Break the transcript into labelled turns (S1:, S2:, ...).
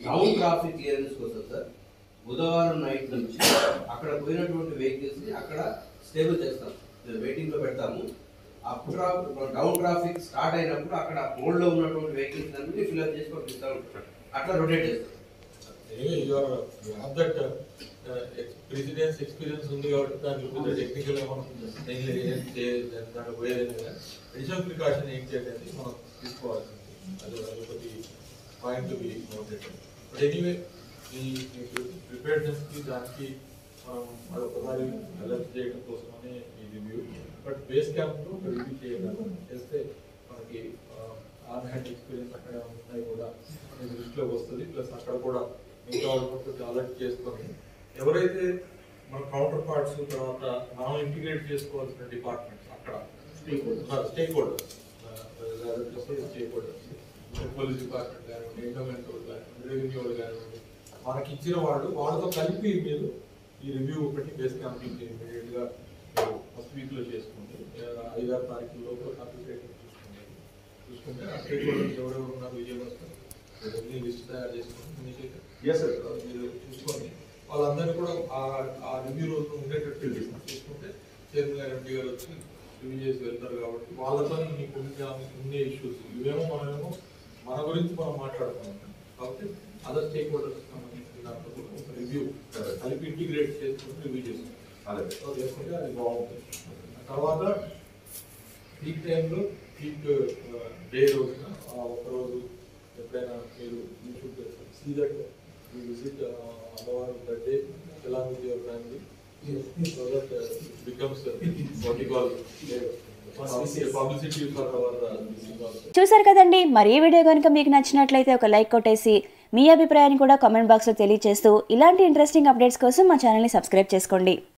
S1: Ground traffic clearance కోసం sir బుధవారం night నుంచి అక్కడ పోయినటువంటి వెహికల్స్ ని అక్కడ స్టేబుల్ చేస్తాం వెయిటింగ్ లో పెడతాము అప్పుడు డౌన్ ట్రాఫిక్ స్టార్ట్ అయినప్పుడు అక్కడ హోల్డ్ లో ఉన్నటువంటి వెహికల్స్ అన్ని ఫిల్అప్ చేసి పంపిస్తా ఉంటాం అట్లా రొటేట్ చేస్తాం
S2: Anyway, you are, you have that uh, uh, ex- precedence, experience ఉంది కాబట్టి దాని గురించి టెక్నికల్ గా మనం నేను ఏం చేయాలి దాని పోయేది అడిషనల్ ప్రికాషన్ ఏం చేయాలి మనం తీసుకోవాల్సింది అది అదొకటి point be noted but anyway ఈ ప్రిపేర్నెస్ కి దానికి మనం మరొకసారి అలర్ట్ చేయడం కోసమనే ఈ రివ్యూ బట్ బేస్ క్యాంప్ లో రివ్యూ చేయగలం చేస్తే మనకి ఆన్ హ్యాండ్ ఎక్స్పీరియన్స్ అక్కడ ఉన్నాయి కూడా అనేది దృష్టిలోకి వస్తుంది ప్లస్ అక్కడ కూడా మిగతా వాళ్ళతో అలర్ట్ చేసుకొని ఎవరైతే మన కౌంటర్ పార్ట్స్ తర్వాత మనం ఇంటిగ్రేట్ చేసుకోవాల్సిన డిపార్ట్మెంట్స్ అక్కడ stakeholders stakeholders police department కానివ్వండి ఎండోమెంట్ వాళ్ళు కానివ్వండి రెవెన్యూ వాళ్ళు కానివ్వండి మనకి ఇచ్చిన వాళ్ళు వాళ్ళతో కలిపి మీరు ఈ రివ్యూ ఒకటి బేస్ కంప్లీట్ ఇమీడియట్ గా ఫస్ట్ వీక్ లో చేసుకోండి ఆ, ఐదారు తారీఖు లోపల కంప్లీట్ చూసుకోండి చూసుకుంటే ఆ స్టేక్ హోల్డర్స్ ఎవరెవరు ఉన్నారు విజయవాడ లిస్ట్ తయారు చేసుకోండి మీకు
S3: Yes, sir.
S2: మీరు చూసుకోండి వాళ్ళందరినీ కూడా ఆ- ఆ రివ్యూ రోజు ఉండేటట్టు చూసుకుంటే చైర్మన్ గారు ఎంపీ గారు వచ్చి రివ్యూ చేసి వెళ్తారు కాబట్టి వాళ్ళతో మీకు ఉన్న ఉండే ఇష్యూస్ ఇవేమో మనమేమో మన గురించి మనం మాట్లాడుతున్నాం కాబట్టి అదర్ స్టేక్ హోల్డర్స్ సంబంధించిన దాంట్లో కూడా ఒక రివ్యూ
S3: Correct.
S2: కలిపి ఇంటిగ్రేట్ చేసుకుని రివ్యూ చేసుకుంటాం
S3: అలాగే
S2: సో చేసుకుంటే అది బాగుంటుంది తర్వాత పీక్ టైంలో పీక్ డే రోజున ఆ ఒక్క రోజు ఎప్పుడైనా మీరు you should see that you visit అమ్మవారు that day along with your family so that uh, it becomes uh, what you call uh, publicity for our uh, visit also.
S4: చూసారు కదండి మరి ఈ వీడియో కనుక మీకు నచ్చినట్లయితే ఒక లైక్ కొట్టేసి మీ అభిప్రాయాన్ని కూడా కామెంట్ బాక్స్లో తెలియజేస్తూ ఇలాంటి ఇంట్రెస్టింగ్ అప్డేట్స్ కోసం మా ఛానల్ని సబ్స్క్రైబ్ చేసుకోండి